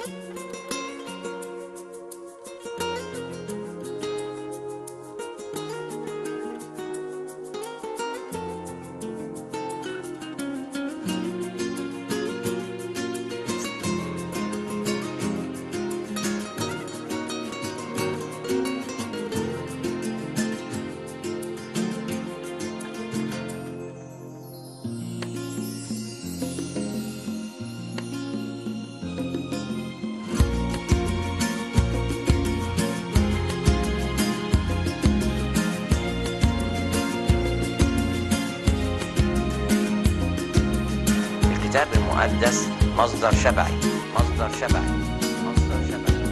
الكتاب المقدس مصدر شبعي مصدر شبعي مصدر شبعي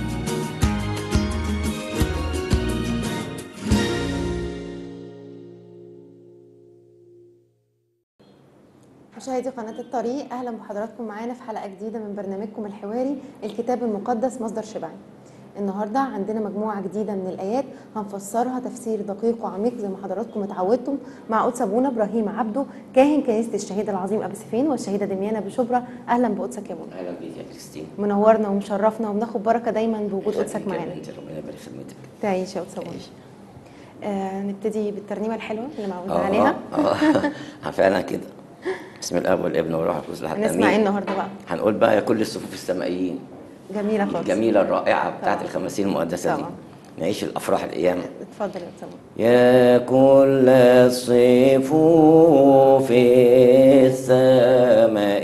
مشاهدي قناة الطريق أهلا بحضراتكم معانا في حلقة جديدة من برنامجكم الحواري الكتاب المقدس مصدر شبعي النهاردة عندنا مجموعة جديدة من الآيات هنفسرها تفسير دقيق وعميق زي ما حضراتكم اتعودتم مع قدس أبونا إبراهيم عبده كاهن كنيسة الشهيد العظيم أبو سفين والشهيدة دميانة بشبرا أهلا بقدسك يا أبونا اهلا بيك يا كريستين منورنا ومشرفنا وبناخد بركة دايما بوجود قدسك يخليك يا معانا بنتي، ربنا يبارك في خدمتك تعيش يا قدس أبونا تعيش. آه نبتدي بالترنيمة الحلوة اللي معودنا اه عليها اه آه، فعلا كده بسم الاب والابن والروح القدس لحد هنسمع ايه النهارده بقى هنقول بقى يا كل الصفوف السمائيين جميلة خالص الجميله الرائعه بتاعت طبعا. الخمسين المقدسه دي طبعا. نعيش الافراح الايام اتفضل يا قدس أبونا يا كل الصفوف السماء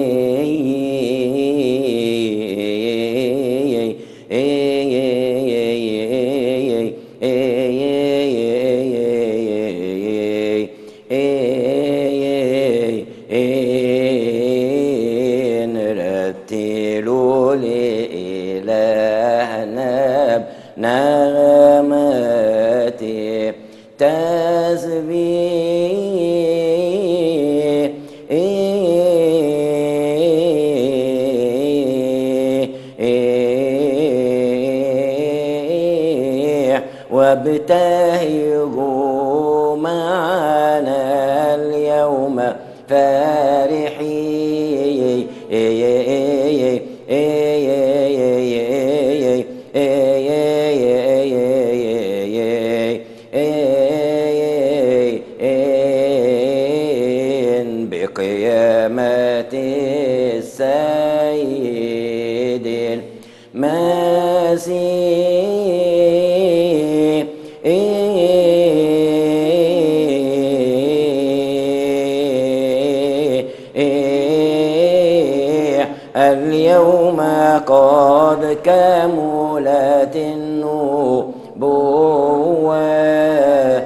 نرتلوا لإلهنا بنغمات تسبيح وابتهجوا معنا اليوم فرحين بقيامة السيد المسيح اليوم قد كملت النبوة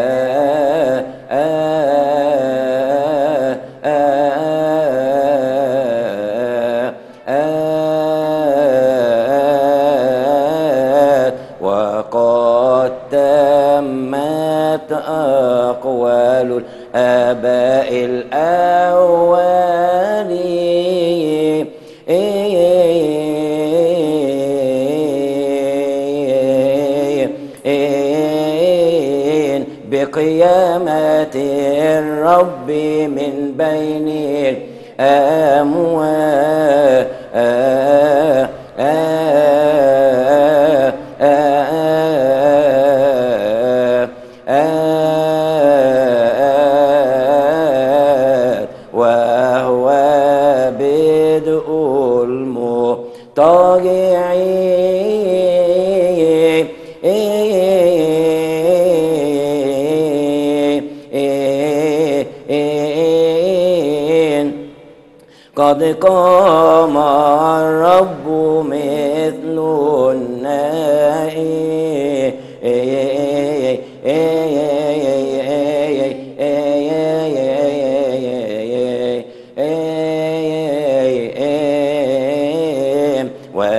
وقد تمت أقوال الآباء الأولين بقيامة الرب من بين الأموات وهو بدء المطاغين قد قام الرب مثل النائم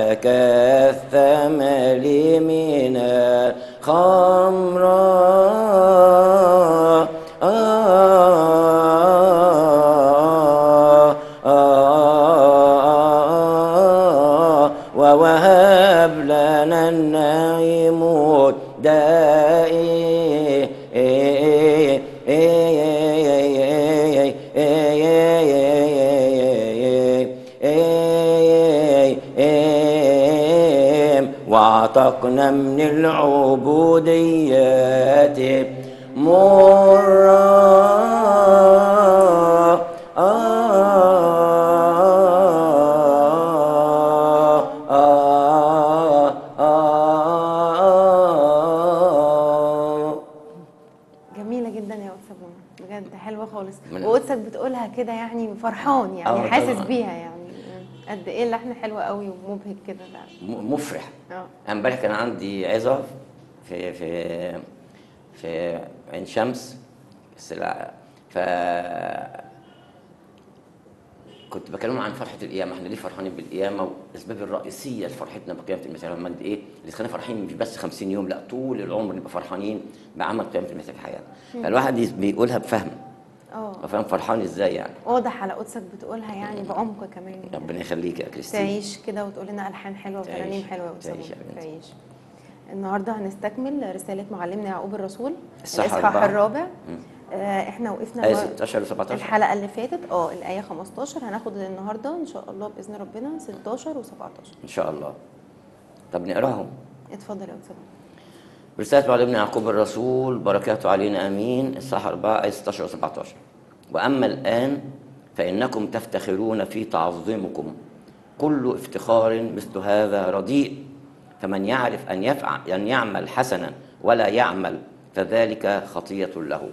وكالثمل من الخمراء ووهب لنا النعيم الدائم اعتقنا من العبوديات مرة آه آه آه جميله جدا يا قدس ابونا بجد حلوه خالص من- وقدسك بتقولها كده يعني فرحان يعني آه، حاسس طبعاً. بيها يعني قد ايه اللحن حلو قوي ومبهج كده لا م- مفرح اه امبارح كان عندي عظة في في في عين شمس السلع ف كنت بكلم عن فرحة القيامة، احنا ليه فرحانين بالقيامة والأسباب الرئيسية لفرحتنا بقيامة المسيح المجد إيه؟ اللي تخلينا فرحانين مش بس 50 يوم لا طول العمر نبقى فرحانين بعمل قيامة المسيح في حياتنا. فالواحد يس- بيقولها بفهم، اه فاهم فرحان إزاي يعني. واضح على قدسك بتقولها يعني بعمق كمان ربنا يخليك يا كريستين. تعيش كده وتقول لنا الحان حلوه تعيش. وترانيم حلوه يا أستاذ تعيش يا أبو. بنتي. تعيش النهارده هنستكمل رساله معلمنا يعقوب الرسول الصح الاصحاح أربعة. الرابع آه احنا وقفنا آية النهار- 16 و 17 الحلقه اللي فاتت اه الايه 15 هناخد النهارده ان شاء الله باذن ربنا 16 و17 إن شاء الله. طب نقراهم. اتفضل يا استاذ رسالة معلمنا يعقوب الرسول بركاته علينا امين الصح 4 ايه 16 و 17 واما الان فانكم تفتخرون في تعظمكم كل افتخار مثل هذا رديء فمن يعرف ان يفعل ان يعمل حسنا ولا يعمل فذلك خطية له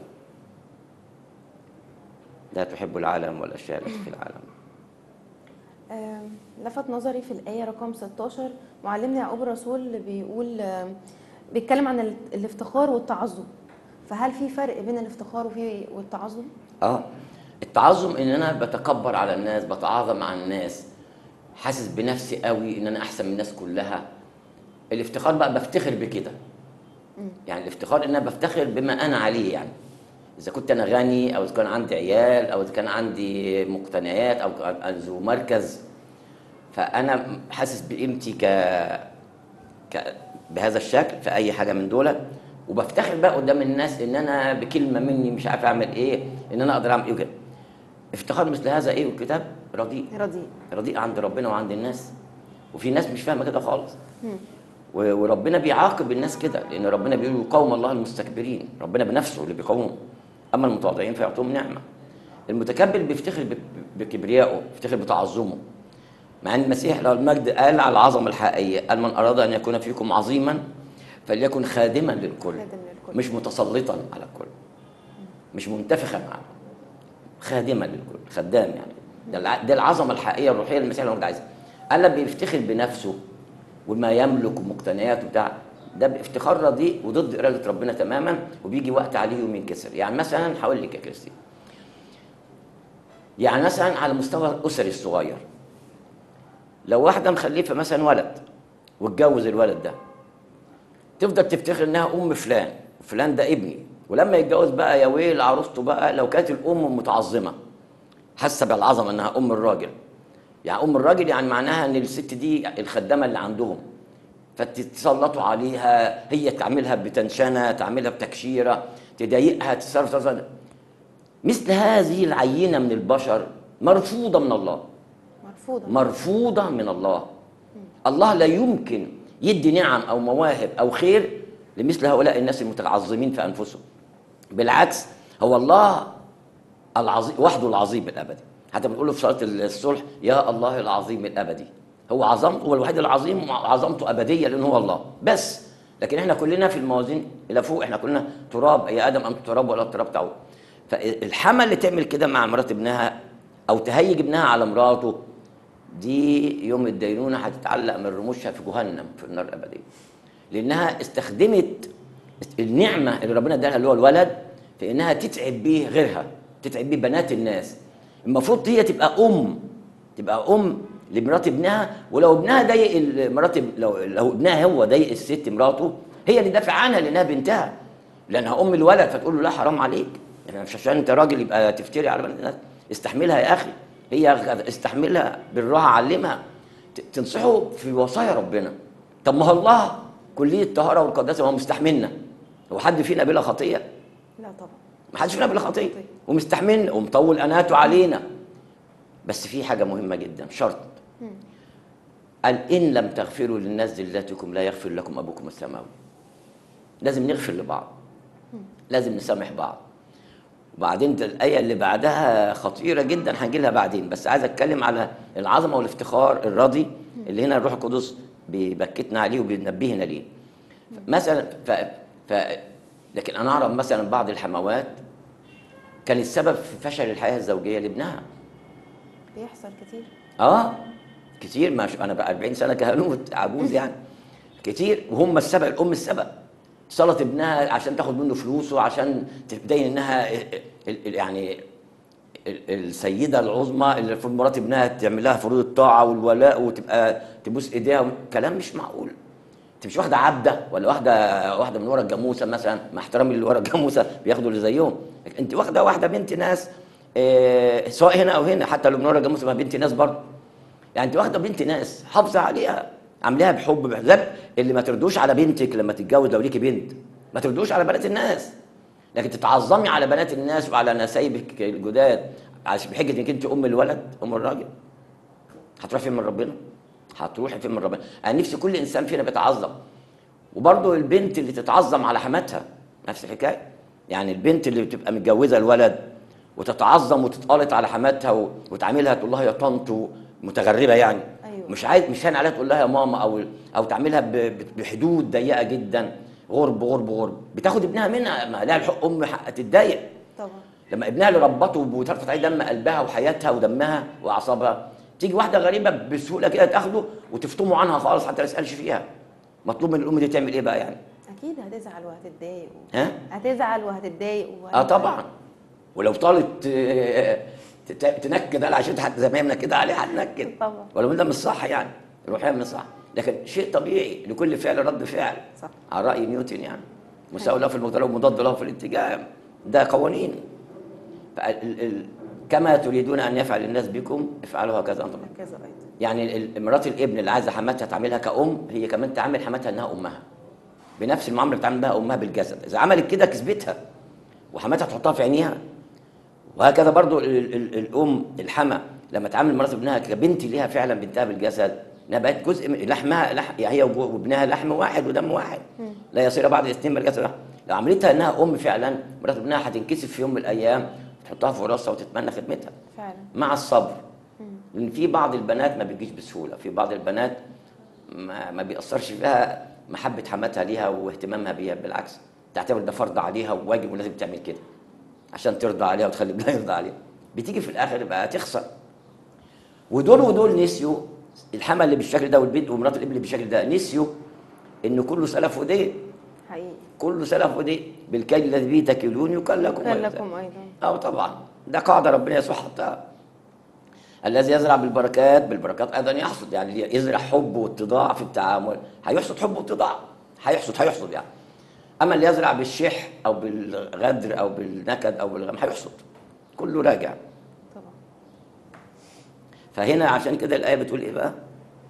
لا تحب العالم والاشياء التي في العالم آم، لفت نظري في الآية رقم 16 معلمنا يعقوب الرسول اللي بيقول آم، بيتكلم عن ال- الافتخار والتعظم فهل في فرق بين الافتخار وفي والتعظم؟ اه التعظم ان انا بتكبر على الناس بتعاظم على الناس حاسس بنفسي قوي ان انا احسن من الناس كلها الافتخار بقى بفتخر بكده يعني الافتخار ان انا بفتخر بما انا عليه يعني اذا كنت انا غني او اذا كان عندي عيال او اذا كان عندي مقتنيات او كان ذو مركز فانا حاسس بقيمتي ك... ك... بهذا الشكل في اي حاجه من دول وبفتخر بقى قدام الناس ان انا بكلمه مني مش عارف اعمل ايه ان انا اقدر اعمل ايه وكده افتخار مثل هذا ايه والكتاب رديء رديء رديء عند ربنا وعند الناس وفي ناس مش فاهمه كده خالص و- وربنا بيعاقب الناس كده لان ربنا بيقول يقاوم الله المستكبرين ربنا بنفسه اللي بيقاومهم اما المتواضعين فيعطوهم نعمه المتكبر بيفتخر ب- بكبريائه بيفتخر بتعظمه مع ان المسيح له المجد قال على العظمه الحقيقيه قال من اراد ان يكون فيكم عظيما فليكن خادما للكل خادم للكل. مش متسلطا على الكل مش منتفخا معه خادما للكل خدام يعني ده الع- ده العظمه الحقيقيه الروحيه اللي المسيح الواحد عايزها قال بيفتخر بنفسه وما يملك ومقتنيات وبتاع ده بافتخار رديء وضد اراده ربنا تماما وبيجي وقت عليه يوم ينكسر يعني مثلا هقول لك يا كريستين يعني مثلا على مستوى الاسري الصغير لو واحده مخلفه مثلا ولد واتجوز الولد ده تفضل تفتخر انها ام فلان فلان ده ابني ولما يتجوز بقى يا ويل عروسته بقى لو كانت الام متعظمه حاسه بالعظمه انها ام الراجل يعني ام الراجل يعني معناها ان الست دي الخدامه اللي عندهم فتتسلطوا عليها هي تعملها بتنشنه تعملها بتكشيره تضايقها تصرف تصرف مثل هذه العينه من البشر مرفوضه من الله مرفوضة مرفوضة من الله الله لا يمكن يدي نعم أو مواهب أو خير لمثل هؤلاء الناس المتعظمين في أنفسهم بالعكس هو الله العظيم وحده العظيم الأبدي حتى بنقول له في صلاة الصلح يا الله العظيم الأبدي هو عظمته هو الوحيد العظيم وعظمته أبدية لأن هو الله بس لكن احنا كلنا في الموازين إلى فوق احنا كلنا تراب يا آدم أنت تراب ولا التراب تعود فالحمى اللي تعمل كده مع مرات ابنها أو تهيج ابنها على مراته دي يوم الدينونة هتتعلق من رموشها في جهنم في النار الأبدية لأنها استخدمت النعمة اللي ربنا اداها اللي هو الولد في إنها تتعب بيه غيرها تتعب بيه بنات الناس المفروض هي تبقى أم تبقى أم لمرات ابنها ولو ابنها ضايق ال- مرات اب- لو لو ابنها هو ضايق الست مراته هي اللي دافع عنها لأنها بنتها لأنها أم الولد فتقول له لا حرام عليك يعني مش عشان أنت راجل يبقى تفتري على بنات الناس استحملها يا أخي هي غ- استحملها بالراحة علمها ت- تنصحه في وصايا ربنا طب ما هو الله كلية الطهارة والقداسة ما هو مستحملنا هو حد فينا بلا خطية؟ لا طبعا ما حدش فينا بلا خطية خطية. ومستحملنا ومطول أناته علينا بس في حاجة مهمة جدا شرط قال إن لم تغفروا للناس ذلتكم لا يغفر لكم أبوكم السماوي لازم نغفر لبعض لازم نسامح بعض وبعدين ده الآية اللي بعدها خطيرة جدا هنجي لها بعدين بس عايز أتكلم على العظمة والافتخار الراضي اللي هنا الروح القدس بيبكتنا عليه وبينبهنا ليه مثلا ف... ف... لكن أنا أعرف مثلا بعض الحموات كان السبب في فشل الحياة الزوجية لابنها بيحصل كتير اه كتير ما انا بقى 40 سنه كهنوت عجوز يعني كتير وهم السبب الام السبب صلت ابنها عشان تاخد منه فلوسه عشان تبين انها ال- ال- يعني ال- السيده العظمى اللي المفروض مرات ابنها تعمل لها فروض الطاعه والولاء وتبقى تبوس ايديها كلام مش معقول انت مش واحده عبده ولا واحده واحده من ورا الجاموسه مثلا مع احترامي اللي ورا الجاموسه بياخدوا اللي زيهم انت واخده واحده بنت ناس اه سواء هنا او هنا حتى لو من ورا الجاموسه ما بنت ناس برضه يعني انت واخده بنت ناس حافظه عليها عاملاها بحب بحزاب اللي ما تردوش على بنتك لما تتجوز لو ليكي بنت ما تردوش على بنات الناس لكن تتعظمي على بنات الناس وعلى نسايبك الجداد عشان بحجه انك انت ام الولد ام الراجل هتروح فين من ربنا؟ هتروحي فين من ربنا؟ انا نفسي كل انسان فينا بيتعظم وبرضه البنت اللي تتعظم على حماتها نفس الحكايه يعني البنت اللي بتبقى متجوزه الولد وتتعظم وتتقلط على حماتها و- وتعاملها تقول لها يا طنط متغربه يعني أيوة. مش عايز مش هان عليها تقول لها يا ماما او او تعملها ب- ب- بحدود ضيقه جدا غرب غرب غرب بتاخد ابنها منها ما لها الحق ام حق تتضايق طبعا لما ابنها اللي ربته وترفع عليه دم قلبها وحياتها ودمها واعصابها تيجي واحده غريبه بسهوله كده تاخده وتفطموا عنها خالص حتى ما تسالش فيها مطلوب من الام دي تعمل ايه بقى يعني اكيد هتزعل وهتتضايق و... ها هتزعل وهتتضايق وهت... اه طبعا ولو طالت آه، تت- تنكد على عشان حتى زي ما هي منكده عليها هتنكد طبعا. ولو ده مش صح يعني روحيا مش صح لكن شيء طبيعي لكل فعل رد فعل صح. على راي نيوتن يعني مساوي له في المقدار ومضاد له في الاتجاه ده قوانين فال- ال- كما تريدون ان يفعل الناس بكم افعلوا هكذا انتم هكذا ايضا يعني ال- مرات الابن اللي عايزه حماتها تعملها كأم هي كمان تعامل حماتها انها امها بنفس المعامله اللي بتعامل بها امها بالجسد اذا عملت كده كسبتها وحماتها تحطها في عينيها وهكذا برضو ال ال الام الحما لما تعامل مرات ابنها كبنت ليها فعلا بنتها بالجسد انها بقت جزء من لحمها لح يعني هي وجو- وابنها لحم واحد ودم واحد لا يصير بعد الاثنين بالجسد واحد لو عملتها انها ام فعلا مرات ابنها هتنكسف في يوم من الايام تحطها في راسها وتتمنى خدمتها فعلا مع الصبر لان في بعض البنات ما بتجيش بسهوله في بعض البنات ما, ما بيأثرش فيها محبه حماتها ليها واهتمامها بيها بالعكس تعتبر ده فرض عليها وواجب ولازم تعمل كده عشان ترضى عليها وتخلي ابنها يرضى عليها بتيجي في الاخر بقى تخسر ودول ودول نسيوا الحما اللي بالشكل ده والبنت ومرات الابن اللي بالشكل ده نسيوا ان كله سلف ودين حقيقي كله سلف ودين بالكيل الذي به تكلون يكل لكم كان ويزداد. لكم ايضا اه طبعا ده قاعده ربنا يسوع حطها الذي يزرع بالبركات بالبركات ايضا يحصد يعني اللي يزرع حب واتضاع في التعامل هيحصد حب واتضاع هيحصد هيحصد يعني اما اللي يزرع بالشح او بالغدر او بالنكد او بالغم هيحصد كله راجع طبعا فهنا عشان كده الايه بتقول ايه بقى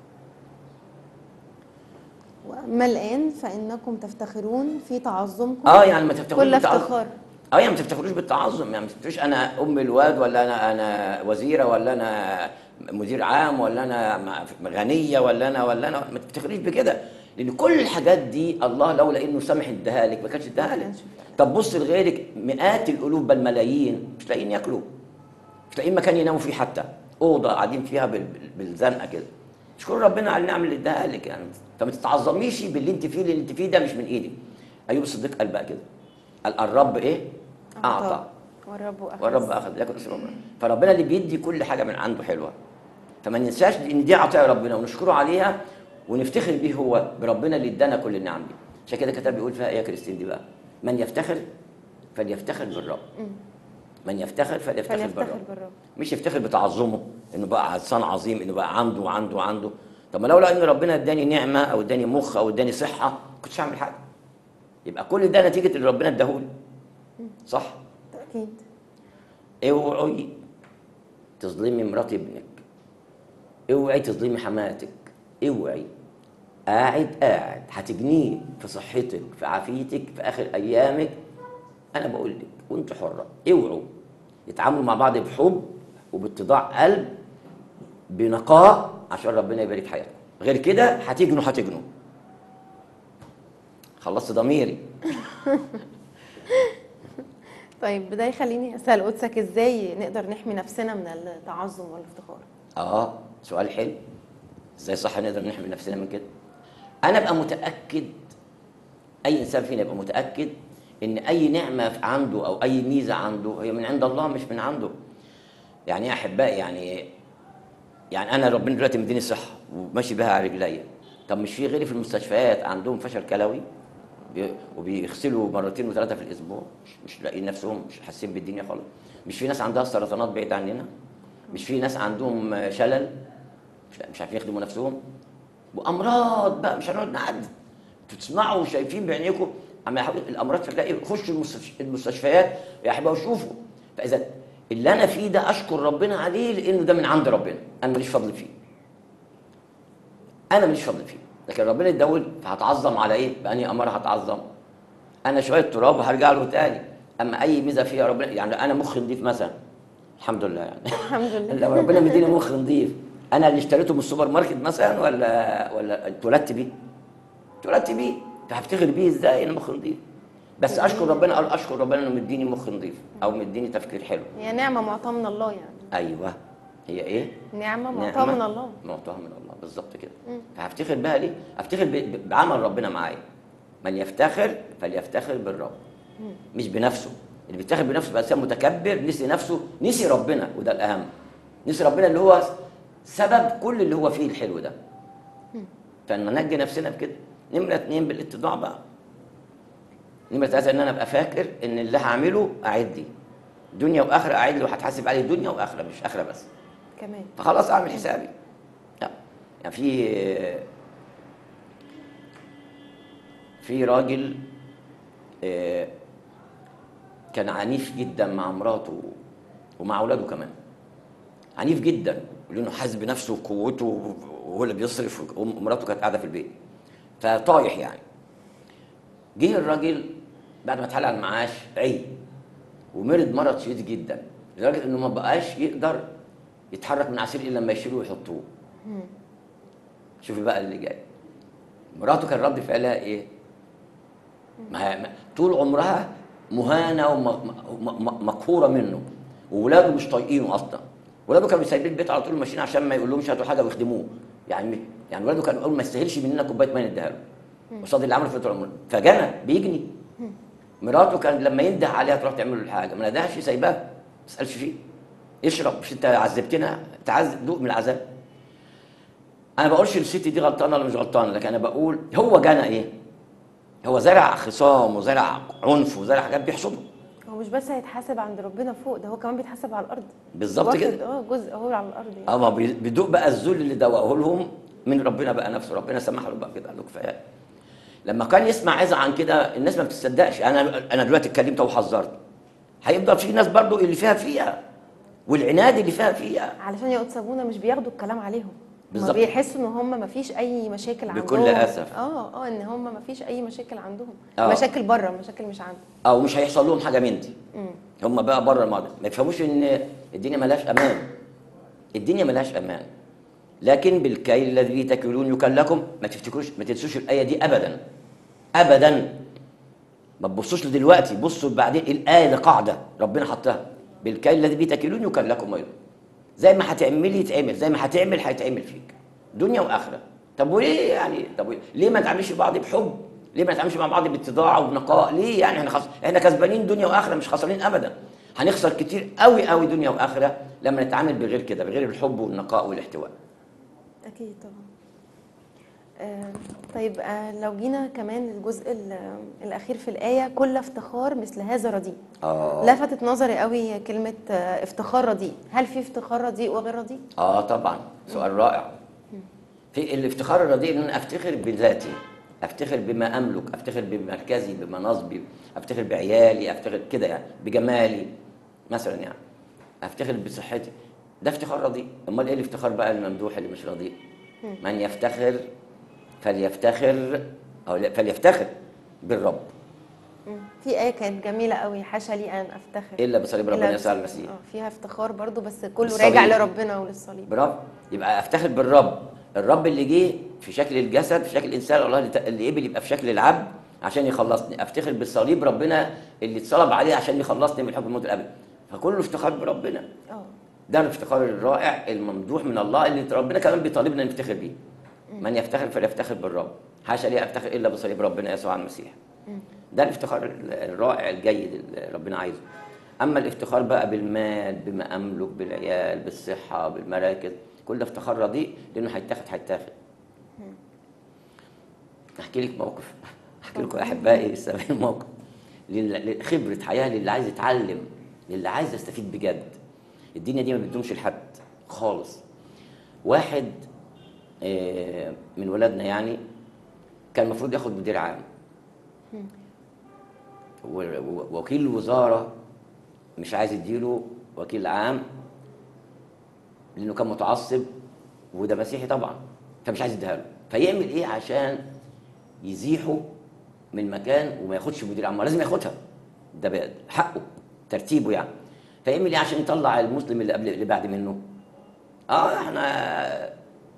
واما الان فانكم تفتخرون في تعظمكم اه يعني ما تفتخروش كل بالتعظم. افتخار اه يعني ما تفتخروش بالتعظم يعني ما تفتخروش انا ام الواد ولا انا انا وزيره ولا انا مدير عام ولا انا م- غنيه ولا انا ولا انا ما تفتخريش بكده لان كل الحاجات دي الله لولا انه سامح اداها لك ما كانش اداها لك كانش فعلا. طب بص لغيرك مئات الالوف بل ملايين مش لاقيين ياكلوا مش لاقيين مكان يناموا فيه حتى اوضه قاعدين فيها بال- بال- بالزنقه كده اشكر ربنا على النعم اللي اداها لك يعني فما تتعظميش باللي انت فيه اللي انت فيه ده مش من ايدك ايوب الصديق قال بقى كده قال الرب ايه اعطى والرب اخذ والرب اخذ لكن نسال ربنا فربنا اللي بيدي كل حاجه من عنده حلوه فما ننساش ان دي عطايا ربنا ونشكره عليها ونفتخر بيه هو بربنا اللي ادانا كل النعم دي عشان كده كتاب بيقول فيها ايه يا كريستين دي بقى من يفتخر فليفتخر بالرب من يفتخر فليفتخر فليفتخر بالرب بالرب مش يفتخر بتعظمه انه بقى انسان عظيم انه بقى عنده وعنده وعنده طب ما لولا ان ربنا اداني نعمه او اداني مخ او اداني صحه ما كنتش هعمل حاجه يبقى كل ده نتيجه اللي ربنا اداهولي صح تاكيد اوعي تظلمي مرات ابنك اوعي تظلمي حماتك اوعي قاعد قاعد هتجنيه في صحتك في عافيتك في اخر ايامك انا بقول لك وانت حره اوعوا يتعاملوا مع بعض بحب وباتضاع قلب بنقاء عشان ربنا يبارك حياتكم غير كده هتجنوا هتجنوا خلصت ضميري طيب ده يخليني اسال قدسك ازاي نقدر نحمي نفسنا من التعظم والافتخار اه سؤال حلو ازاي صح نقدر نحمي نفسنا من كده انا ابقى متاكد اي انسان فينا يبقى متاكد ان اي نعمه عنده او اي ميزه عنده هي من عند الله مش من عنده يعني يا احبائي يعني يعني انا ربنا دلوقتي مديني صحه وماشي بها على رجليا طب مش في غيري في المستشفيات عندهم فشل كلوي بي- وبيغسلوا مرتين وثلاثه في الاسبوع مش, مش لاقيين نفسهم مش حاسين بالدنيا خالص مش في ناس عندها سرطانات بعيد عننا مش في ناس عندهم شلل مش, مش عارفين يخدموا نفسهم وامراض بقى مش هنقعد نعد تسمعوا وشايفين بعينيكم عم يحاول- الامراض تلاقي خشوا المستش- المستشفيات يا احبائي وشوفوا فاذا اللي انا فيه ده اشكر ربنا عليه لانه ده من عند ربنا انا ماليش فضل فيه انا ماليش فضل فيه لكن ربنا يدول فهتعظم على ايه باني اماره هتعظم انا شويه تراب وهرجع له تاني اما اي ميزه فيها ربنا يعني انا مخ نضيف مثلا الحمد لله يعني الحمد لله لو ربنا مديني مخ نضيف انا اللي اشتريته من السوبر ماركت مثلا ولا ولا اتولدت بيه اتولدت بيه فهفتخر بيه ازاي انا مخ نضيف بس اشكر ربنا قال اشكر ربنا انه مديني مخ نضيف او مديني تفكير حلو هي نعمه معطاه من الله يعني ايوه هي ايه نعمه معطاه من الله معطاها من الله بالظبط كده فهفتخر بها ليه افتخر ب- ب- بعمل ربنا معايا من يفتخر فليفتخر بالرب مش بنفسه اللي بيفتخر بنفسه بقى انسان متكبر نسي نفسه نسي ربنا وده الاهم نسي ربنا اللي هو سبب كل اللي هو فيه الحلو ده فننجي نفسنا بكده نمرة اتنين بالاتضاع بقى نمرة ثلاثة ان انا ابقى فاكر ان اللي هعمله اعد لي دنيا واخره اعد لي وهتحاسب عليه دنيا واخره مش اخره بس كمان فخلاص اعمل حسابي لا يعني في في راجل آه، كان عنيف جدا مع مراته ومع اولاده كمان عنيف جدا لانه حاسس بنفسه وقوته وهو اللي بيصرف ومراته كانت قاعده في البيت فطايح يعني جه الراجل بعد ما اتحل على المعاش عي ومرض مرض شديد جدا لدرجه انه ما بقاش يقدر يتحرك من عسير الا لما يشيلوه ويحطوه شوفي بقى اللي جاي مراته كان رد فعلها ايه ما ما- طول عمرها مهانه ومقهوره منه وولاده مش طايقينه اصلا ولاده كانوا سايبين البيت على طول ماشيين عشان ما يقولهمش هاتوا حاجه ويخدموه يعني يعني ولاده كانوا يقولوا ما يستاهلش مننا كوبايه ميه نديها له قصاد اللي عمله في طول عمره فجنى بيجني مراته كان لما ينده عليها تروح تعمل له الحاجه ما ندهش سايباه ما تسالش فيه اشرب مش انت عذبتنا تعذب دوق من العذاب انا بقولش الست دي غلطانه ولا مش غلطانه لكن انا بقول هو جنى ايه هو زرع خصام وزرع عنف وزرع حاجات بيحصده هو مش بس هيتحاسب عند ربنا فوق ده هو كمان بيتحاسب على الارض بالظبط واخد- كده. اه جزء هو على الارض يعني اما بي- بيدوق بقى الذل اللي دوقه لهم من ربنا بقى نفسه ربنا سمح له بقى كده قال له كفايه لما كان يسمع عظه عن كده الناس ما بتصدقش انا انا دلوقتي اتكلمت وحذرت هيفضل في ناس برضو اللي فيها فيها والعناد اللي فيها فيها علشان يا قدس ابونا مش بياخدوا الكلام عليهم هما بالظبط. بيحسوا ان هم ما فيش اي مشاكل عندهم بكل أسف. اه اه ان هم ما فيش اي مشاكل عندهم آه. مشاكل بره مشاكل مش عنده او مش هيحصل لهم حاجه من دي مم. هم بقى بره الماضي ما يفهموش ان الدنيا ملهاش امان الدنيا ملهاش امان لكن بالكيل الذي تكلون يكل لكم ما تفتكروش ما تنسوش الايه دي ابدا ابدا ما تبصوش لدلوقتي بصوا بعدين الايه دي قاعده ربنا حطها بالكيل الذي تكلون يكل لكم ايضا زي ما هتعملي يتعمل زي ما هتعمل هيتعمل فيك دنيا واخره طب وليه يعني طب وليه؟ ليه ما نتعاملش مع بعض بحب ليه ما نتعاملش مع بعض باتضاع وبنقاء ليه يعني احنا خص... احنا كسبانين دنيا واخره مش خسرانين ابدا هنخسر كتير قوي قوي دنيا واخره لما نتعامل بغير كده بغير الحب والنقاء والاحتواء اكيد طبعا آه طيب آه لو جينا كمان للجزء ال- الاخير في الايه كل افتخار مثل هذا رديء اه لفتت نظري قوي كلمه آه افتخار رديء هل في افتخار رديء وغير رديء اه طبعا سؤال رائع في الافتخار الرديء ان انا افتخر بذاتي افتخر بما املك افتخر بمركزي بمناصبي افتخر بعيالي افتخر كده يعني بجمالي مثلا يعني افتخر بصحتي ده افتخار رديء امال ايه الافتخار بقى الممدوح اللي مش رديء من يفتخر فليفتخر او لا- فليفتخر بالرب مم. في ايه كانت جميله قوي حاشا لي ان افتخر الا بصليب إلا ربنا بس- يسوع المسيح اه فيها افتخار برضو بس كله بالصليب. راجع لربنا وللصليب برافو يبقى افتخر بالرب الرب اللي جه في شكل الجسد في شكل الانسان الله اللي ت- اللي قبل يبقى في شكل العبد عشان يخلصني افتخر بالصليب ربنا اللي اتصلب عليه عشان يخلصني من حكم الموت الابدي فكله افتخار بربنا اه ده الافتخار الرائع الممدوح من الله اللي ربنا كمان بيطالبنا نفتخر بيه من يفتخر فليفتخر بالرب حاشا لي افتخر الا بصليب ربنا يسوع المسيح ده الافتخار ال- الرائع الجيد اللي ربنا عايزه اما الافتخار بقى بالمال بما املك بالعيال بالصحه بالمراكز كل ده افتخار رديء لانه هيتاخد هيتاخد احكي لك موقف احكي لكم احبائي سامعين موقف لل- خبره حياه للي عايز يتعلم للي عايز يستفيد بجد الدنيا دي ما بتدومش لحد خالص واحد آه، من ولادنا يعني كان المفروض ياخد مدير عام و- و- وكيل الوزاره مش عايز يديله وكيل عام لانه كان متعصب وده مسيحي طبعا فمش عايز يديها له فيعمل ايه عشان يزيحه من المكان وما ياخدش مدير عام ما لازم ياخدها ده بقى حقه ترتيبه يعني فيعمل ايه عشان يطلع المسلم اللي قبل اللي بعد منه اه احنا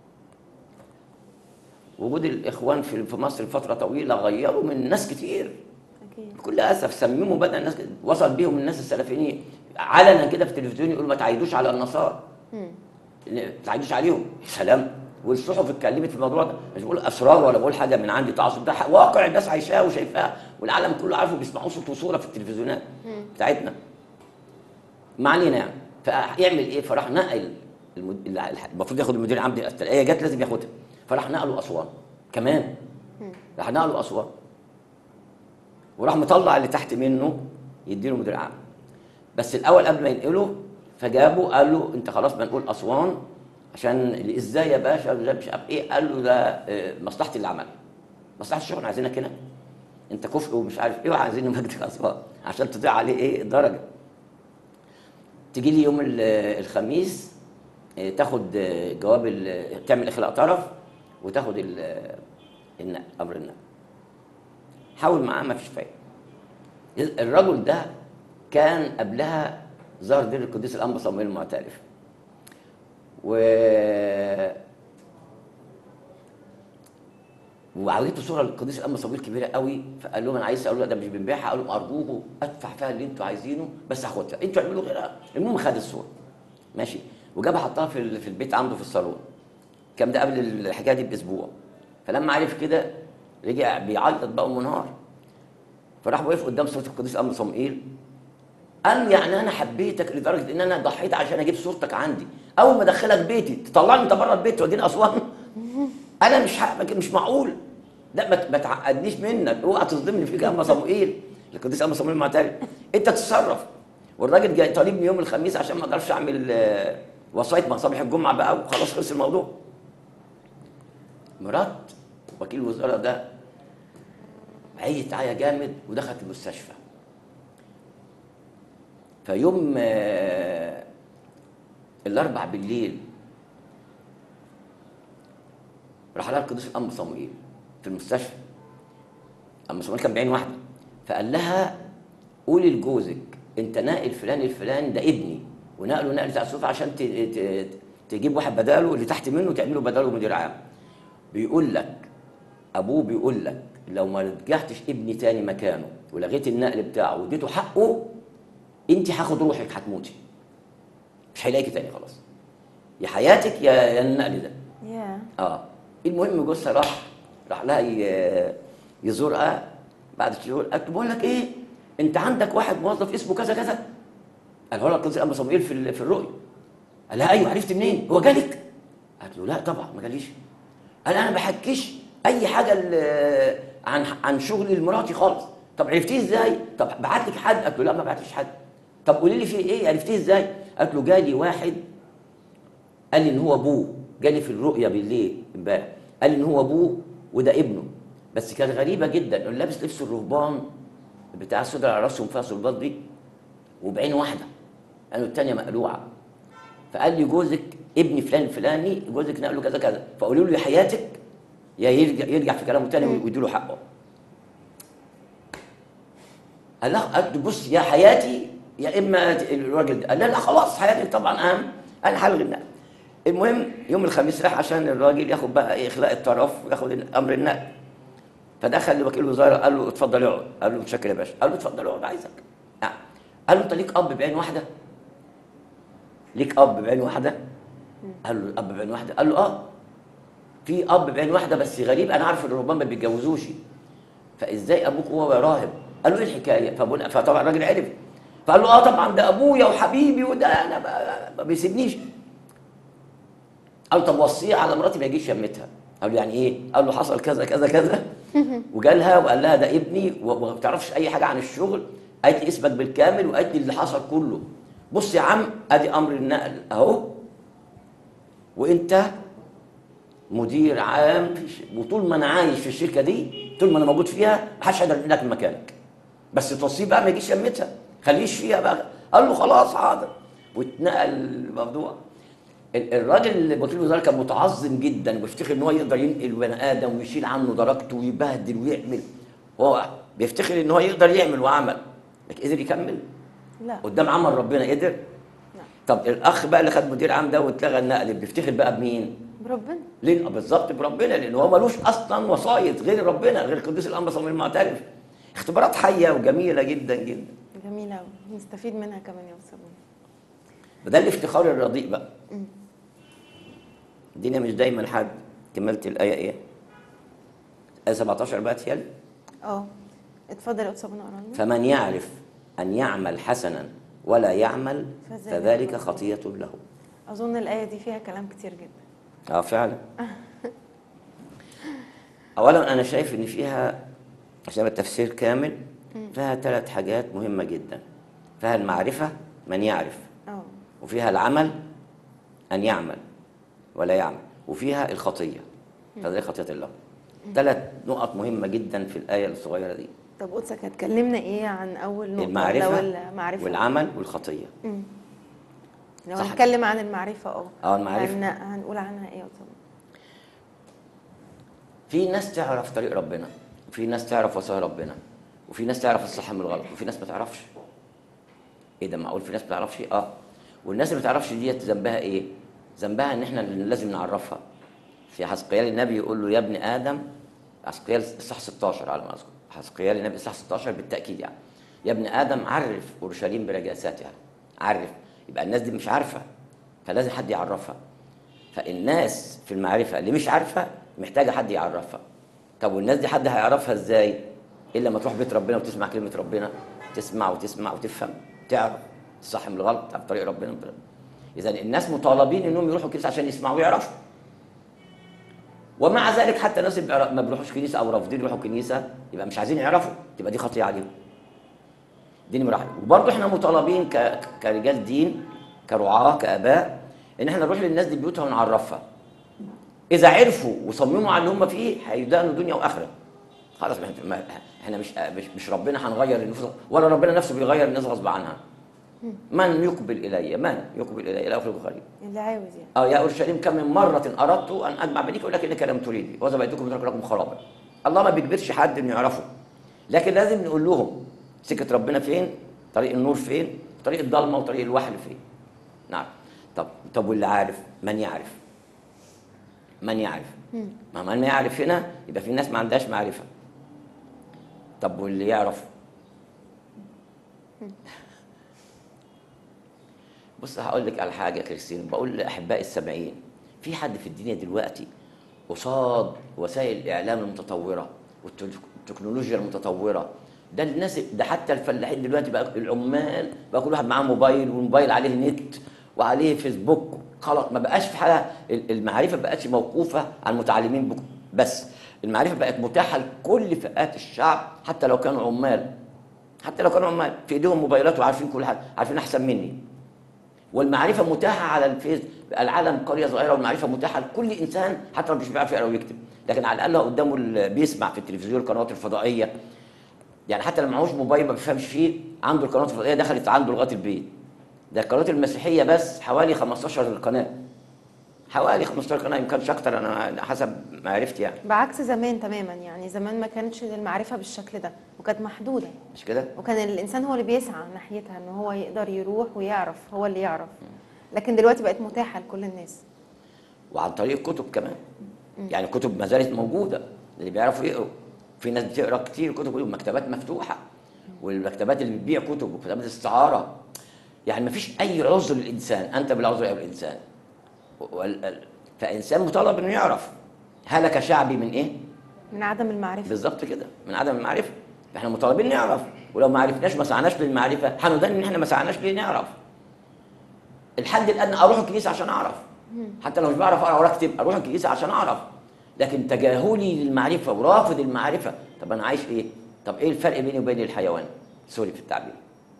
وجود الاخوان في في مصر فتره طويله غيروا من ناس كتير اكيد بكل اسف سمموا بدا الناس وصل بيهم الناس السلفيين علنا كده في التلفزيون يقولوا ما تعيدوش على النصارى مم. ما تعيدوش عليهم سلام والصحف اتكلمت في الموضوع ده مش بقول اسرار ولا بقول حاجه من عندي تعصب ده واقع الناس عايشاه وشايفاه والعالم كله عارفه بيسمعوا صوت وصوره في التلفزيونات بتاعتنا ما علينا يعني فيعمل ايه فراح نقل المد... اللي المفروض ياخد المدير العام دي الترقيه جت لازم ياخدها فراح نقله اسوان كمان راح نقله اسوان وراح مطلع اللي تحت منه يديله مدير عام بس الاول قبل ما ينقله فجابه قال له انت خلاص بنقول اسوان عشان ازاي يا باشا وإزاي مش عارف ايه قال له ده آه، مصلحه اللي عملها مصلحه الشغل عايزينك هنا انت كفء ومش عارف ايه وعايزين مجدك اسوان عشان تضيع عليه ايه درجه تجي لي يوم ال- الخميس آه، تاخد آه، جواب ال- تعمل اخلاء طرف وتاخد ال- النقل امر النقل حاول معاه ما فيش فايده الرجل ده كان قبلها ظهر دير القديس الانبا صمويل المعترف و وعرضته صوره للقديس الانبا صمويل كبيره قوي فقال لهم انا عايز اقول له ده مش بنبيعها قال لهم ارجوكم ادفع فيها اللي انتوا عايزينه بس هاخدها انتوا اعملوا غيرها المهم خد الصوره ماشي وجابها حطها في ال- في البيت عنده في الصالون كان ده قبل الحكايه دي باسبوع فلما عرف كده رجع بيعيط بقى ومنهار فراح وقف قدام صوره القديس امر صموئيل قال يعني انا حبيتك لدرجه ان انا ضحيت عشان اجيب صورتك عندي اول ما ادخلك بيتي تطلعني انت بره البيت توديني اسوان انا مش ح... مش معقول لا ما ت- ما تعقدنيش منك اوعى تصدمني فيك يا اما صموئيل القديس اما صموئيل المعترف انت تتصرف والراجل جاي طالبني يوم الخميس عشان ما اقدرش اعمل آه، وصايه مع صباح الجمعه بقى وخلاص خلص الموضوع مرات وكيل الوزاره ده عيت عيا جامد ودخلت المستشفى فيوم آه، الاربع بالليل راح لها القديس الانبا صموئيل في المستشفى اما صموئيل كان بعين واحده فقال لها قولي لجوزك انت ناقل فلان الفلاني ده ابني ونقله نقل تعسف عشان ت- ت- تجيب واحد بداله اللي تحت منه تعمله بداله مدير عام بيقول لك ابوه بيقول لك لو ما رجعتش ابني تاني مكانه ولغيت النقل بتاعه واديته حقه انت هاخد روحك هتموتي مش هيلاقيكي تاني خلاص يا حياتك يا يا النقل ده يا اه المهم جوزها راح راح لها ي- يزورها بعد شهور قالت له بقول لك ايه انت عندك واحد موظف اسمه كذا كذا قال هو القديس الانبا صموئيل في ال- في الرؤيا قال لها ايوه عرفت منين هو جالك قالت له لا طبعا ما جاليش قال انا ما بحكيش اي حاجه ل- عن عن شغلي لمراتي خالص طب عرفتيه ازاي طب بعت لك حد قالت له لا ما بعتليش حد طب قولي لي في ايه عرفتيه ازاي قالت له جالي واحد قال لي ان هو ابوه جالي في الرؤيا بالليل امبارح قال لي ان هو ابوه وده ابنه بس كانت غريبه جدا انه لابس لبس الرهبان بتاع الصدر على راسهم فيها صلبات دي وبعين واحده قالوا الثانيه مقلوعه فقال لي جوزك ابن فلان الفلاني جوزك نقله كذا كذا فقولوا له يا حياتك يا يرجع يرجع في كلامه تاني ويدوا له حقه قال لها قالت له بص يا حياتي يا اما الراجل ده قال لها لا خلاص حياتك طبعا اهم انا هلغي النقل المهم يوم الخميس راح عشان الراجل ياخد بقى إيه اخلاء الطرف وياخد امر النقل فدخل لوكيل الوزاره قال له اتفضل اقعد قال له متشكر يا باشا قال له اتفضل اقعد عايزك نعم. قال له انت ليك اب بعين واحده ليك اب بعين واحده قال له اب بعين واحده قال له اه في اب بعين واحده بس غريب انا عارف ان ربما ما بيتجوزوش فازاي ابوك هو راهب قال له ايه الحكايه فابونا فطبعا الراجل عرف فقال له اه طبعا ده ابويا وحبيبي وده انا ما- ما بيسيبنيش قال طب وصيه على مراتي ما يجيش يمتها قال له يعني ايه قال له حصل كذا كذا كذا وجالها وقال لها ده ابني وما بتعرفش اي حاجه عن الشغل قالت لي اسمك بالكامل وقالت لي اللي حصل كله بص يا عم ادي امر النقل اهو وانت مدير عام في ش... وطول ما انا عايش في الشركه دي طول ما انا موجود فيها محدش هيقدر ينقلك من مكانك بس توصيه بقى ما يجيش يمتها خليش فيها بقى قال له خلاص حاضر واتنقل الموضوع ال- الراجل اللي وكيل الوزاره كان متعظم جدا وبيفتخر ان هو يقدر ينقل بني ادم ويشيل عنه درجته ويبهدل ويعمل هو بيفتخر ان هو يقدر يعمل وعمل لكن قدر يكمل لا قدام عمل ربنا قدر لا طب الاخ بقى اللي خد مدير عام ده واتلغى النقل بيفتخر بقى بمين؟ بربنا ليه بالظبط بربنا لان هو ملوش اصلا وسايط غير ربنا غير قديس الامر صلى الله المعترف اختبارات حيه وجميله جدا جدا جميله قوي نستفيد منها كمان يا استاذ منى. فده الافتخار الرديء بقى الدنيا مش دايما حد كملت الايه ايه؟ ايه 17 بقى تيال اه اتفضل يا استاذ منى اقرا لنا. فمن يعرف ان يعمل حسنا ولا يعمل فذلك فذلك خطيه له اظن الايه دي فيها كلام كتير جدا اه فعلا اولا انا شايف ان فيها عشان التفسير كامل فيها ثلاث حاجات مهمه جدا فيها المعرفه من يعرف اه وفيها العمل ان يعمل ولا يعمل وفيها الخطيه فذلك خطيه الله ثلاث نقط مهمه جدا في الايه الصغيره دي طب قدسك هتكلمنا ايه عن اول نقطه المعرفه لو المعرفه والعمل والخطيه مم. لو صح. هنتكلم عن المعرفه اه اه المعرفه هن... هنقول عنها ايه يا استاذ منى؟ في ناس تعرف طريق ربنا وفي ناس تعرف وصايا ربنا وفي ناس تعرف الصح من الغلط وفي ناس ما تعرفش ايه ده معقول في ناس ما تعرفش اه والناس اللي ما تعرفش ديت ذنبها ايه ذنبها ان احنا اللي لازم نعرفها في حسقيال النبي يقول له يا ابن ادم حسقيال الصح 16 على ما اذكر حسقيال النبي الصح 16 بالتاكيد يعني يا ابن ادم عرف اورشليم برجاساتها عرف يبقى الناس دي مش عارفه فلازم حد يعرفها فالناس في المعرفه اللي مش عارفه محتاجه حد يعرفها طب والناس دي حد هيعرفها ازاي الا لما تروح بيت ربنا وتسمع كلمه ربنا تسمع وتسمع وتفهم تعرف الصح من الغلط تعرف طريق ربنا اذا الناس مطالبين انهم يروحوا الكنيسه عشان يسمعوا ويعرفوا ومع ذلك حتى الناس اللي بيعرف- ما بيروحوش كنيسه او رافضين يروحوا كنيسه يبقى مش عايزين يعرفوا تبقى دي خطيه عليهم دي نمره واحد وبرضه احنا مطالبين ك... كرجال دين كرعاه كاباء ان احنا نروح للناس دي بيوتها ونعرفها اذا عرفوا وصمموا على اللي هم فيه هيدانوا دنيا واخره خلاص ما إحنا- ما- احنا مش مش, مش ربنا هنغير النفوس ولا ربنا نفسه بيغير الناس غصب عنها من يقبل الي من يقبل الي لا اخرج خريب اللي عاوز يعني اه يا اورشليم كم من مره اردت ان اجمع بينك ولكنك لم تريدي واذا بيتكم بترك لكم خرابا الله ما بيجبرش حد انه يعرفه لكن لازم نقول لهم سكه ربنا فين طريق النور فين طريق الضلمه وطريق الوحل فين نعم طب طب واللي عارف من يعرف من يعرف ما من يعرف هنا يبقى في ناس ما عندهاش معرفه طب واللي يعرف بص هقول لك على حاجه يا كريستين بقول لاحبائي السامعين في حد في الدنيا دلوقتي قصاد وسائل الاعلام المتطوره والتكنولوجيا المتطوره ده الناس ده حتى الفلاحين دلوقتي بقى العمال بقى كل واحد معاه موبايل والموبايل عليه نت وعليه فيسبوك خلاص ما بقاش في حاجه المعرفه ما بقتش موقوفه على المتعلمين بك- بس المعرفه بقت متاحه لكل فئات الشعب حتى لو كانوا عمال حتى لو كانوا عمال في ايديهم موبايلات وعارفين كل حاجه عارفين احسن مني والمعرفه متاحه على الفيس العالم قريه صغيره والمعرفه متاحه لكل انسان حتى لو مش بيعرف يقرا ويكتب لكن على الاقل هو قدامه ال- بيسمع في التلفزيون القنوات الفضائيه يعني حتى لو معهوش موبايل ما بيفهمش فيه عنده القنوات الفضائيه دخلت عنده لغايه البيت ده القنوات المسيحيه بس حوالي 15 قناه حوالي 15 قناه يمكنش اكتر انا حسب معرفتي يعني بعكس زمان تماما يعني زمان ما كانتش المعرفه بالشكل ده وكانت محدوده مش كده؟ وكان الانسان هو اللي بيسعى ناحيتها ان هو يقدر يروح ويعرف هو اللي يعرف لكن دلوقتي بقت متاحه لكل الناس وعن طريق الكتب كمان يعني كتب ما زالت موجوده اللي بيعرفوا يقروا في ناس بتقرا كتير كتب والمكتبات مفتوحه والمكتبات اللي بتبيع كتب وكتابات استعاره يعني ما فيش اي عذر للانسان انت بالعذر يا الانسان وال- ال- فانسان مطالب انه يعرف هلك شعبي من ايه؟ من عدم المعرفه بالظبط كده من عدم المعرفه احنا مطالبين نعرف ولو ما عرفناش ما سعناش للمعرفه هندان ان احنا ما سعناش ليه نعرف الحد الادنى اروح الكنيسه عشان اعرف حتى لو مش بعرف اقرا ولا اكتب اروح الكنيسه عشان اعرف لكن تجاهلي للمعرفه ورافض المعرفه طب انا عايش ايه طب ايه الفرق بيني وبين الحيوان سوري في التعبير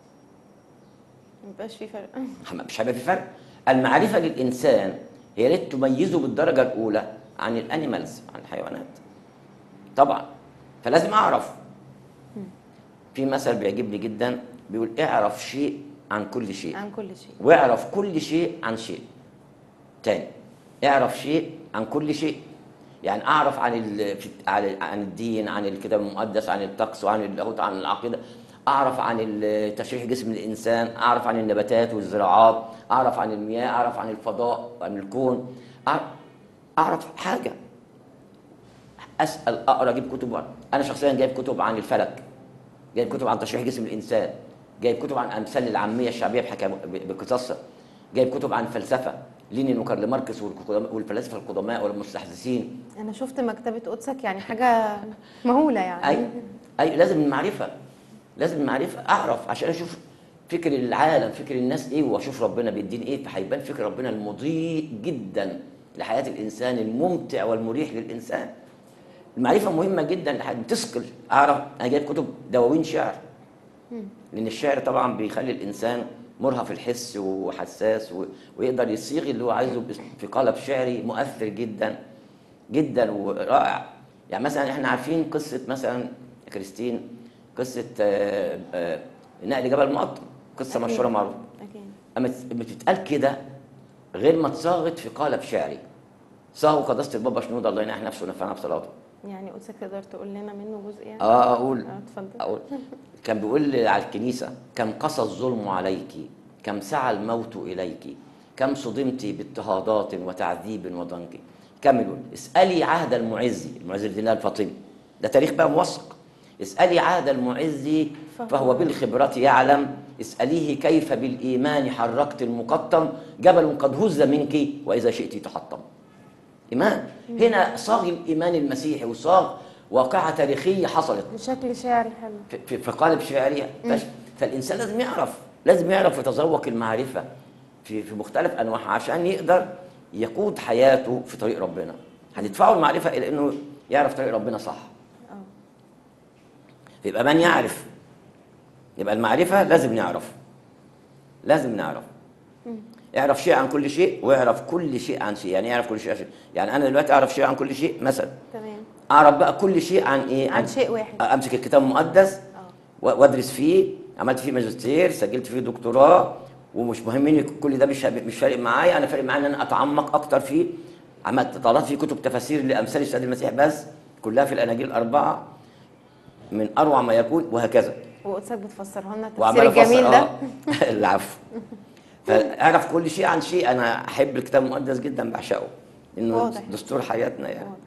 ما يبقاش في فرق مش هيبقى في فرق المعرفه للانسان هي اللي تميزه بالدرجه الاولى عن الانيمالز عن الحيوانات طبعا فلازم اعرف في مثل بيعجبني جدا بيقول اعرف شيء عن كل شيء عن كل شيء واعرف كل شيء عن شيء تاني اعرف شيء عن كل شيء يعني اعرف عن ال... في- عن عن الدين عن الكتاب المقدس عن الطقس وعن اللاهوت عن العقيده اعرف عن ال- تشريح جسم الانسان اعرف عن النباتات والزراعات اعرف عن المياه اعرف عن الفضاء عن الكون اعرف, أعرف حاجه اسال اقرا اجيب كتب وأقرأ. انا شخصيا جايب كتب عن الفلك جايب كتب عن تشريح جسم الانسان جايب كتب عن امثال العاميه الشعبيه بحكا ب- بقصصها جايب كتب عن فلسفه لينين وكارل ماركس والقدماء- والفلاسفه القدماء والمستحدثين انا شفت مكتبه قدسك يعني حاجه مهوله يعني اي اي لازم المعرفه لازم المعرفه اعرف عشان اشوف فكر العالم فكر الناس ايه واشوف ربنا بيديني ايه فهيبان فكر ربنا المضيء جدا لحياه الانسان الممتع والمريح للانسان المعرفه مهمه جدا لحد بتثقل اعرف انا جايب كتب دواوين شعر لان الشعر طبعا بيخلي الانسان مرهف الحس وحساس و- ويقدر يصيغ اللي هو عايزه بس- في قالب شعري مؤثر جدا جدا ورائع يعني مثلا احنا عارفين قصه مثلا يا كريستين قصه آه، آه، نقل جبل مقطم قصه أكيد. مشهوره معروفه اكيد اما تت- اما تتقال كده غير ما اتصاغت في قالب شعري صاغوا قداسه البابا شنوده الله ينعح نفسه ونفعنا بصلاته يعني قدسك تقدر تقول لنا منه جزء يعني اه اقول اه اتفضل أقول كان بيقول على الكنيسة كم قسى الظلم عليك كم سعى الموت إليك كم صدمت باضطهادات وتعذيب وضنك كمل يقول اسألي عهد المعز المعز الدين الفاطمي ده تاريخ بقى موثق اسألي عهد المعز فهو بالخبرة يعلم اسأليه كيف بالإيمان حركت المقطم جبل قد هز منك وإذا شئت تحطم إيمان هنا صاغ الإيمان المسيحي وصاغ واقعة تاريخية حصلت بشكل شعري حلو في- في في قالب شعري فش- فالانسان لازم يعرف لازم يعرف يتذوق المعرفه في في مختلف انواعها عشان يقدر يقود حياته في طريق ربنا هتدفعه المعرفه الى انه يعرف طريق ربنا صح اه يبقى من يعرف يبقى المعرفه لازم نعرف لازم نعرف اعرف شيء عن كل شيء واعرف كل شيء عن شيء يعني ايه اعرف كل شيء عن شيء يعني انا دلوقتي اعرف شيء عن كل شيء مثلا تمام اعرف بقى كل شيء عن ايه عن شيء واحد. امسك الكتاب المقدس اه و- وادرس فيه عملت فيه ماجستير سجلت فيه دكتوراه ومش مهمني كل ده مش مش فارق معايا انا فارق معايا ان انا اتعمق اكتر فيه عملت طلعت فيه كتب تفاسير لامثال السيد المسيح بس كلها في الاناجيل الاربعه من اروع ما يكون وهكذا وقدسك بتفسرها لنا التفسير وعمال افسر الجميل ده آه، العفو فاعرف كل شيء عن شيء انا احب الكتاب المقدس جدا بعشقه انه واضح. دستور حياتنا يعني واضح.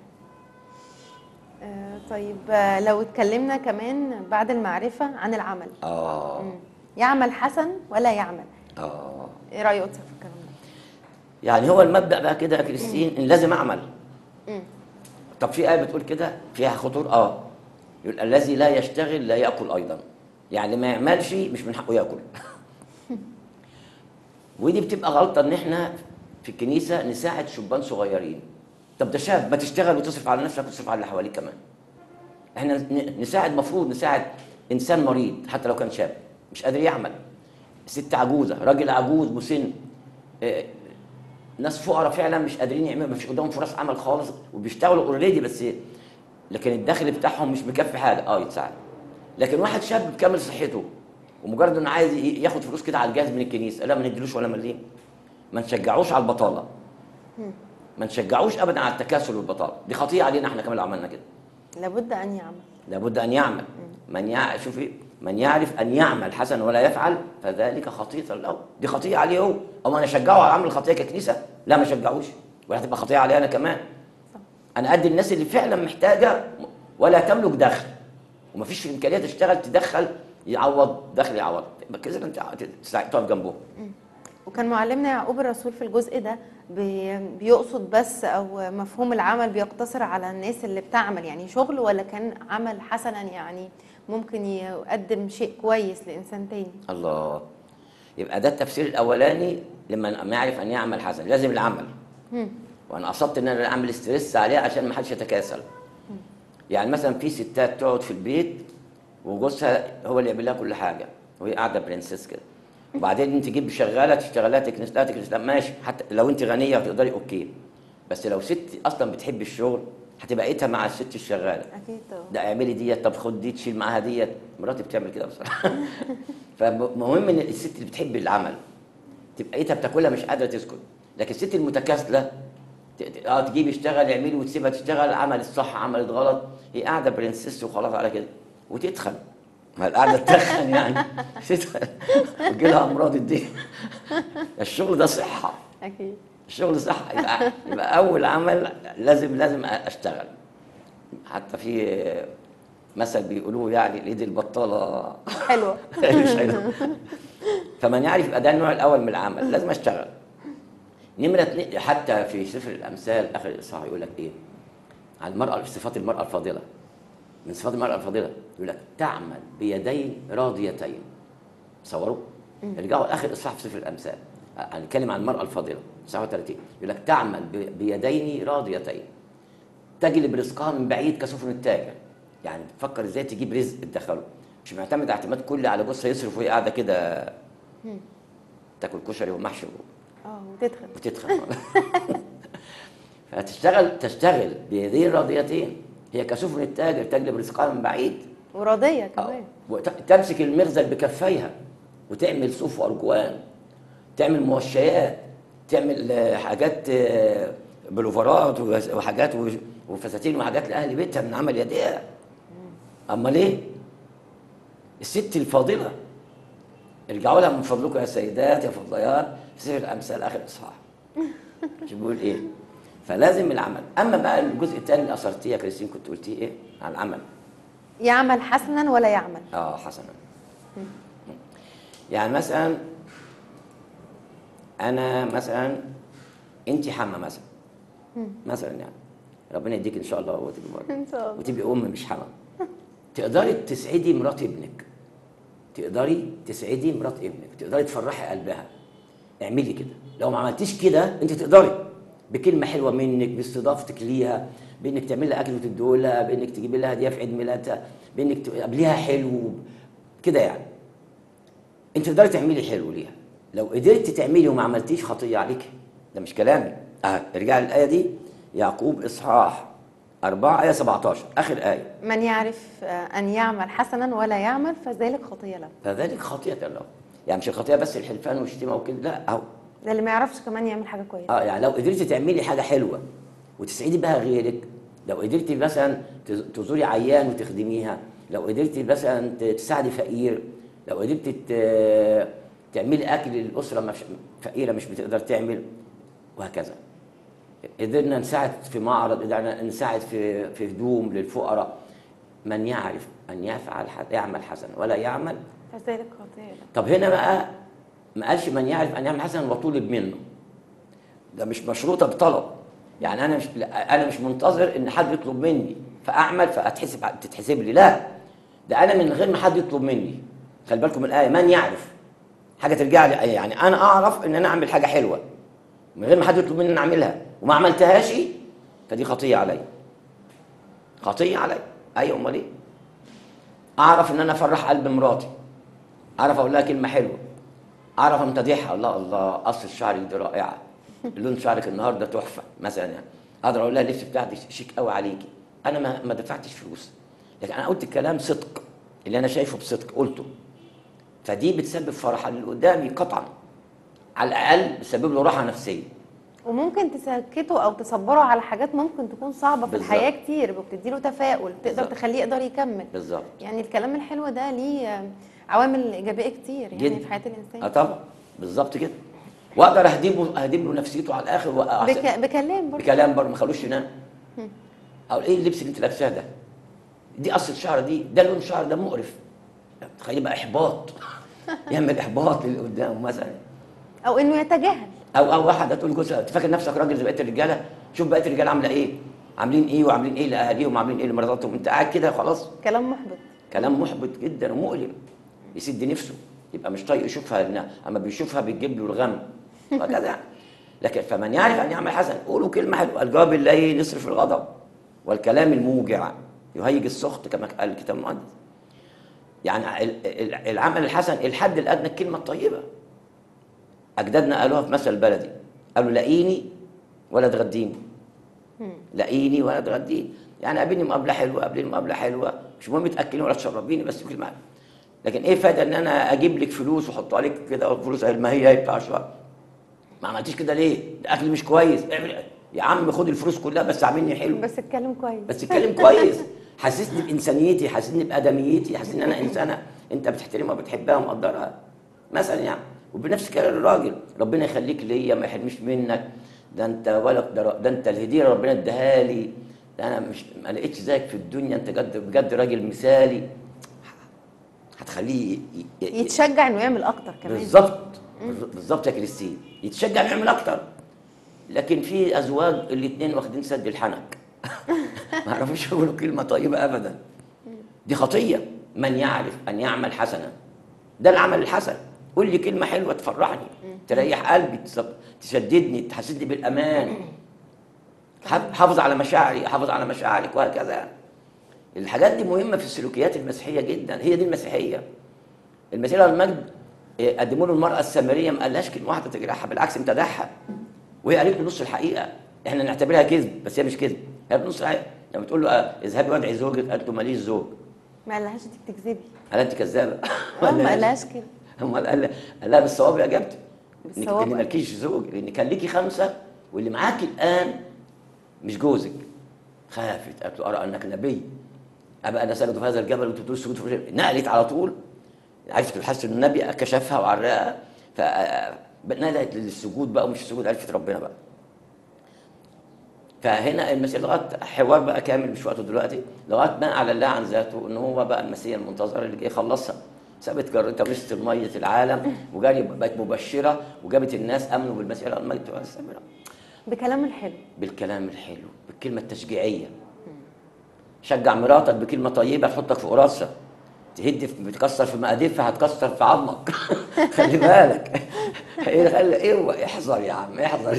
آه، طيب آه، لو اتكلمنا كمان بعد المعرفة عن العمل اه مم. يعمل حسن ولا يعمل اه ايه رأي قدسك في الكلام ده يعني هو المبدا بقى كده يا كريستين ان لازم اعمل مم. طب في ايه بتقول كده فيها خطور اه يقول الذي لا يشتغل لا ياكل ايضا يعني ما يعملش مش من حقه ياكل ودي بتبقى غلطه ان احنا في الكنيسه نساعد شبان صغيرين طب ده شاب ما تشتغل وتصرف على نفسك وتصرف على اللي حواليك كمان احنا ن- نساعد مفروض نساعد انسان مريض حتى لو كان شاب مش قادر يعمل ست عجوزه راجل عجوز مسن آه، ناس فقراء فعلا مش قادرين يعملوا مفيش قدامهم فرص عمل خالص وبيشتغلوا اوريدي بس لكن الدخل بتاعهم مش مكفي حاجه اه يتساعد لكن واحد شاب بكامل صحته ومجرد انه عايز ي- ياخد فلوس كده على الجهاز من الكنيسه لا ما نديلوش ولا مليم ما نشجعوش على البطاله ما نشجعوش ابدا على التكاسل والبطاله دي خطيئه علينا احنا كمان لو عملنا كده لابد ان يعمل لابد ان يعمل من يع... شوفي من يعرف ان يعمل حسنا ولا يفعل فذلك خطيئه له دي خطيئه عليه هو او انا اشجعه على عمل الخطيئه ككنيسه لا ما اشجعوش ولا هتبقى خطيه عليا انا كمان انا قد الناس اللي فعلا محتاجه ولا تملك دخل ومفيش في امكانيه تشتغل تدخل يعوض دخل يعوض يبقى كده انت تساعد- تقف جنبهم وكان معلمنا يعقوب الرسول في الجزء ده بي- بيقصد بس او مفهوم العمل بيقتصر على الناس اللي بتعمل يعني شغل ولا كان عمل حسنا يعني ممكن يقدم شيء كويس لانسان تاني الله يبقى ده التفسير الاولاني لما ما يعرف ان يعمل حسن لازم العمل وانا قصدت ان انا اعمل ستريس عليه عشان ما حدش يتكاسل يعني مثلا في ستات تقعد في البيت وجوزها هو اللي يعمل لها كل حاجه وهي قاعده برنسس كده وبعدين انت تجيب شغاله تشتغلها تكنس لها تكنس لها ماشي حتى لو انت غنيه وتقدري اوكي بس لو ست اصلا بتحب الشغل هتبقى ايتها مع الست الشغاله اكيد طبعا ده اعملي ديت طب خد دي تشيل معاها ديت مراتي بتعمل كده بصراحه فمهم ان الست اللي بتحب العمل تبقى ايتها بتاكلها مش قادره تسكت لكن الست المتكاسله ت- ت- اه تجيب يشتغل يعملي وتسيبها تشتغل عملت صح عملت غلط هي قاعده برنسس وخلاص على كده وتتخن ما القعده تتخن يعني تتخن وتجي لها امراض الدين الشغل ده صحه اكيد الشغل صح يبقى يبقى اول عمل لازم لازم اشتغل حتى في مثل بيقولوه يعني الايد البطاله حلوه مش حلو فمن يعرف يبقى ده النوع الاول من العمل لازم اشتغل نمرة اتنين حتى في سفر الامثال اخر الاصحاح يقول لك ايه عن المراه في صفات المراه الفاضله من صفات المراه الفاضله يقول لك تعمل بيدين راضيتين تصوروا ارجعوا لاخر اصحاح في سفر الامثال هنتكلم عن المراه الفاضله 39 يقول لك تعمل ب- بيدين راضيتين تجلب رزقها من بعيد كسفن التاجر يعني بتفكر ازاي تجيب رزق تدخله مش معتمد اعتماد كلي على جوزها يصرف وهي قاعده كده تاكل كشري ومحشي اه وتدخل وتتخن فتشتغل تشتغل بيدين راضيتين هي كسفن التاجر تجلب رزقها من بعيد وراضيه آه. كمان وت- تمسك المغزل بكفيها وتعمل صوف وارجوان تعمل موشيات تعمل آه، حاجات آه، بلوفرات وغز- وحاجات و- وفساتين وحاجات لاهل بيتها من عمل يديها اما ليه الست الفاضله ارجعوا لها من فضلكم يا سيدات يا فضليات في سفر الامثال اخر اصحاح شوف بيقول ايه فلازم العمل اما بقى الجزء الثاني اللي اثرتيه يا كريستين كنت قلتيه ايه عن العمل يعمل حسنا ولا يعمل اه حسنا يعني مثلا انا مثلا انت حما مثلا مثلا يعني ربنا يديك ان شاء الله وتبقي مرة. ان شاء الله وتبقي ام مش حما تقدري تسعدي مرات ابنك تقدري تسعدي مرات ابنك تقدري تفرحي قلبها اعملي كده لو ما عملتيش كده انت تقدري بكلمه حلوه منك باستضافتك ليها بانك تعملي لها اكل وتديه لها بانك تجيبي لها هديه في عيد ميلادها بانك تقابليها حلو كده يعني انت تقدري تعملي حلو ليها لو قدرتي تعملي وما عملتيش خطيه عليك ده مش كلامي اه ارجعي للايه دي يعقوب اصحاح 4 ايه 17 اخر ايه من يعرف آه، ان يعمل حسنا ولا يعمل فذلك خطيه له فذلك خطيئه الله يعني مش الخطيئه بس الحلفان والشتيمه وكده لا اهو ده اللي ما يعرفش كمان يعمل حاجه كويسه اه يعني لو قدرتي تعملي حاجه حلوه وتسعدي بها غيرك لو قدرتي مثلا تز- تزوري عيان وتخدميها لو قدرتي مثلا ت- تساعدي فقير لو قدرتي ت- تعملي اكل للاسره مش فقيره مش بتقدر تعمل وهكذا قدرنا نساعد في معرض قدرنا نساعد في في هدوم للفقراء من يعرف ان يفعل ح- يعمل حسنا ولا يعمل فذلك خطيه له طب هنا بقى ما قالش من يعرف ان يعمل حسنا وطلب منه ده مش مشروطه بطلب يعني انا مش لا، انا مش منتظر ان حد يطلب مني فاعمل فاتحسب تتحسب لي لا ده انا من غير ما حد يطلب مني خلي بالكم من الايه من يعرف حاجه ترجع لي يعني انا اعرف ان انا اعمل حاجه حلوه من غير ما حد يطلب مني ان اعملها وما عملتهاش فدي خطيه عليا خطيه عليا ايوه امال ايه اعرف ان انا افرح قلب مراتي اعرف اقول لها كلمه حلوه اعرف امتدحها الله الله قص شعرك دي رائعه لون شعرك النهارده تحفه مثلا يعني اقدر اقول لها اللبس بتاعتك شيك قوي عليكي انا ما ما دفعتش فلوس لكن انا قلت الكلام صدق اللي انا شايفه بصدق قلته فدي بتسبب فرحه للي قدامي قطعا على الاقل بتسبب له راحه نفسيه وممكن تسكته او تصبره على حاجات ممكن تكون صعبه في بالظبط. الحياه كتير وبتديله تفاؤل تقدر بالظبط. تخليه يقدر يكمل بالظبط يعني الكلام الحلو ده ليه آه، عوامل ايجابيه كتير يعني جدا في حياه اه الانسان طبعا بالظبط كده واقدر اهدم اهدم له نفسيته على الاخر وأحسن- بك... بكلام برضه بكلام برضه ما خلوش ينام او ايه اللبس اللي انت لابساه ده دي قصه الشعر دي ده لون الشعر ده مقرف تخيل بقى احباط يعمل احباط للي قدامه مثلا او انه يتجاهل او او واحد هتقول لجوزها انت فاكر نفسك راجل زي بقيه الرجاله شوف بقيه الرجاله عامله ايه عاملين ايه وعاملين ايه لاهاليهم وعاملين ايه لمراتاتهم انت قاعد كده خلاص كلام محبط كلام محبط جدا ومؤلم يسد نفسه يبقى مش طايق يشوفها لأنها- اما بيشوفها بتجيب له الغم وهكذا يعني لكن فمن يعرف ان يعمل حسن قولوا كلمه حلوه الجواب اللي نصرف الغضب والكلام الموجع يهيج السخط كما قال الكتاب المقدس يعني ال- ال- العمل الحسن الحد الادنى الكلمه الطيبه اجدادنا قالوها في مثل بلدي قالوا لاقيني ولا تغديني لاقيني ولا تغديني يعني قابلني مقابله حلوه قابلني مقابله حلوه مش مهم تاكلني ولا تشربيني بس كلمه حلوة. لكن ايه فايده ان انا اجيب لك فلوس واحط عليك كده فلوس ما هي هي بتاع الشهر ما عملتيش كده ليه؟ ده اكل مش كويس اعمل يا عم خد الفلوس كلها بس عاملني حلو بس اتكلم كويس بس اتكلم كويس حسسني بانسانيتي حسسني بادميتي حسسني ان انا انسانه انت بتحترمها وبتحبها ومقدرها مثلا يعني وبنفس الكلام الراجل ربنا يخليك ليا ما يحرمش منك ده انت ولد ده, ده انت الهديه ربنا اداها لي ده انا مش ما لقيتش زيك في الدنيا انت بجد بجد راجل مثالي هتخليه ي- ي- ي- يتشجع انه يعمل اكتر كمان بالظبط بالظبط يا كريستين يتشجع انه يعمل اكتر لكن في ازواج الاثنين واخدين سد الحنك ما يعرفوش يقولوا كلمه طيبه ابدا دي خطيه من يعرف ان يعمل حسنا ده العمل الحسن قول لي كلمه حلوه تفرحني تريح قلبي تصب- تشددني تحسسني بالامان حف- حافظ على مشاعري حافظ على مشاعرك وهكذا الحاجات دي مهمه في السلوكيات المسيحيه جدا هي دي المسيحيه المسيح له المجد إيه، قدموا له المراه السامريه ما قالهاش كلمه واحده تجرحها بالعكس امتدحها وهي قالت له نص الحقيقه احنا نعتبرها كذب بس هي مش كذب هي نص الحقيقه لما تقول له آه، اذهبي وادعي زوجك قالت له ماليش زوج ما قالهاش انت بتكذبي قال انت كذابه اه ما قالهاش كده امال قال قال لها بالصواب يا اجابتي انك بالصواب. إن مالكيش زوج لان كان ليكي خمسه واللي معاكي الان مش جوزك خافت قالت له ارى انك نبي ابقى انا ساجد في هذا الجبل وانت بتقول سجود في الجبل. نقلت على طول عرفت الحس ان النبي كشفها وعرقها فنادت للسجود بقى ومش السجود عرفت ربنا بقى فهنا المسيح لغايه حوار بقى كامل مش وقته دلوقتي لغايه ما اعلن لها عن ذاته ان هو بقى المسيح المنتظر اللي جاي يخلصها سابت جرتها وسط ميه العالم وجاري بقت مبشره وجابت الناس امنوا بالمسيح له المجد والسلام بكلام الحلو بالكلام الحلو بالكلمه التشجيعيه شجع مراتك بكلمه طيبه تحطك في قراصه تهد في بتكسر في مقاديفها هتكسر في عظمك خلي بالك ايه خلي ايه احذر يا عم احذر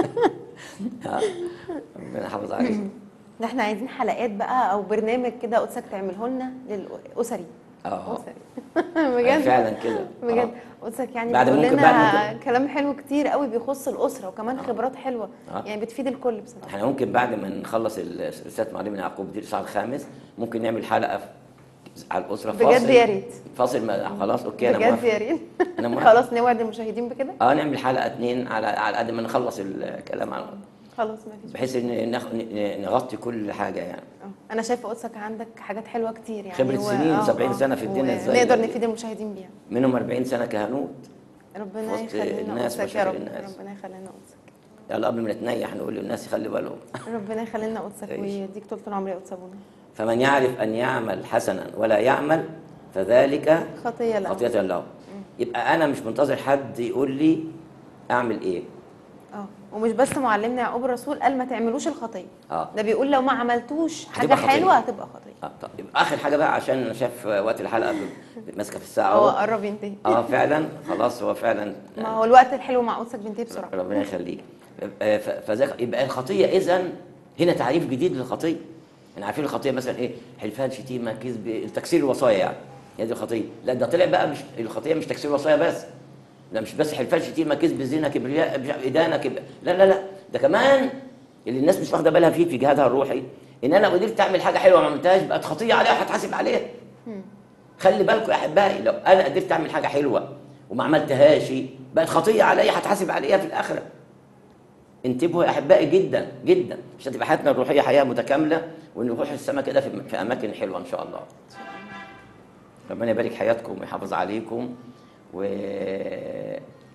ها، ربنا يحافظ عليك ده احنا عايزين حلقات بقى او برنامج كده قدسك تعمله لنا للاسري اه اسري بجد فعلا كده بجد آه. قدسك يعني بعد بتقول ممكن- لنا بعد كلام حلو كتير قوي بيخص الاسره وكمان خبرات حلوه آه. يعني بتفيد الكل بصراحه احنا ممكن بعد ما نخلص ال- رساله معلمنا يعقوب دي الإصحاح الخامس ممكن نعمل حلقه في- على الاسره بجد فاصل يا ريت. فاصل ما خلاص اوكي انا بجد موافق يا ريت أنا موافق. خلاص نوعد المشاهدين بكده اه نعمل حلقه اتنين على على قد ما نخلص الكلام على خلاص ما فيش بحيث ان ناخ- ن- نغطي كل حاجه يعني اه انا شايفه قدسك عندك حاجات حلوه كتير يعني خبرة و- سنين، اه، 70 اه. سنة في الدنيا ازاي نقدر دي؟ نفيد المشاهدين بيها منهم 40 سنه كهنوت ربنا وسط يخلينا الناس قدسك يا ومشاكل رب الناس. ربنا يخلينا قدسك يلا قبل ما نتنيح نقول للناس يخلي بالهم ربنا يخلينا قدسك تعيش. ويديك طول العمر يا قدس ابونا فمن يعرف ان يعمل حسنا ولا يعمل فذلك خطيه لا خطية له يبقى انا مش منتظر حد يقول لي اعمل ايه اه ومش بس معلمنا يعقوب الرسول قال ما تعملوش الخطيه اه ده بيقول لو ما عملتوش حاجه هتبقى خطية. حلوه هتبقى خطيه اه طب يبقى اخر حاجه بقى عشان أنا شايف وقت الحلقه ب- ماسكه في الساعه هو اهو قرب ينتهي اه فعلا خلاص هو فعلا ما هو الوقت الحلو مع قدسك بينتهي بسرعه ربنا يخليك آه، ف- فذاك يبقى الخطيه اذا هنا تعريف جديد للخطيه احنا عارفين الخطيه مثلا ايه حلفان شتيمه كذب تكسير الوصايا يعني هي دي الخطيه لا ده طلع بقى مش الخطيه مش تكسير الوصايا بس لا مش بس حلفان شتيمه كذب زنا كبرياء مش عارف ادانه كب... لا لا لا ده كمان اللي الناس مش واخده بالها فيه في جهادها الروحي ان انا قدرت اعمل حاجه حلوه ما عملتهاش بقت خطيه عليها وهتحاسب عليها خلي بالكم يا احبائي لو انا قدرت اعمل حاجه حلوه وما عملتهاش بقت خطيه عليا هتحاسب عليها في الاخره انتبهوا يا احبائي جدا جدا عشان تبقى حياتنا الروحيه حياه متكامله ونروح السماء كده في في اماكن حلوه ان شاء الله ربنا يبارك حياتكم ويحافظ عليكم و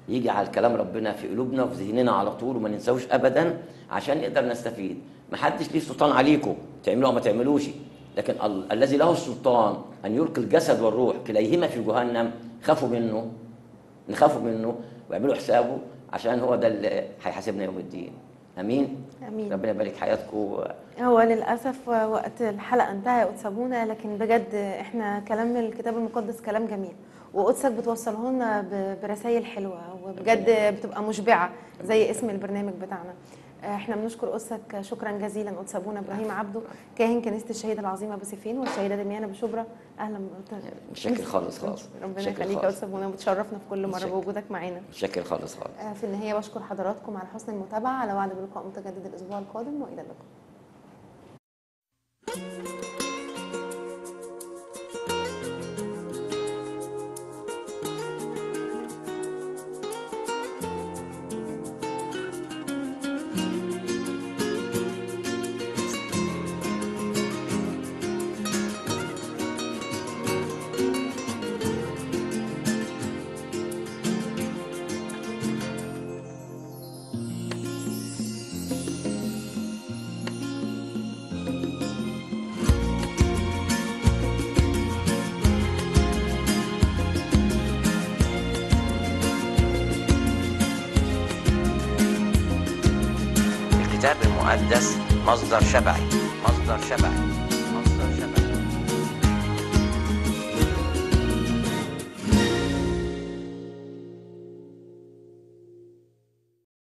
يجعل كلام ربنا في قلوبنا وفي ذهننا على طول وما ننساوش ابدا عشان نقدر نستفيد محدش ليه سلطان عليكم تعملوا او ما تعملوش لكن ال- الذي له السلطان ان يلقي الجسد والروح كليهما في جهنم خافوا منه نخافوا منه واعملوا حسابه عشان هو ده اللي هيحاسبنا يوم الدين امين امين ربنا يبارك حياتكم هو للاسف وقت الحلقه انتهى يا قدسابونا لكن بجد احنا كلام الكتاب المقدس كلام جميل وقدسك بتوصله لنا برسائل حلوه وبجد بتبقى مشبعه زي اسم البرنامج بتاعنا احنا بنشكر قدسك شكرا جزيلا قدس ابونا ابراهيم عبده كاهن كنيسه الشهيده العظيمه بسيفين والشهيده دميانه بشبرا اهلا متشكر خالص خالص ربنا متشكر يخليك يا خالص. قدس ابونا بتشرفنا في كل مره متشكر. بوجودك معانا متشكر خالص خالص آه، في النهايه بشكر حضراتكم على حسن المتابعه على وعد بلقاء متجدد الاسبوع القادم والى اللقاء الكتاب المقدس مصدر شبعي مصدر شبعي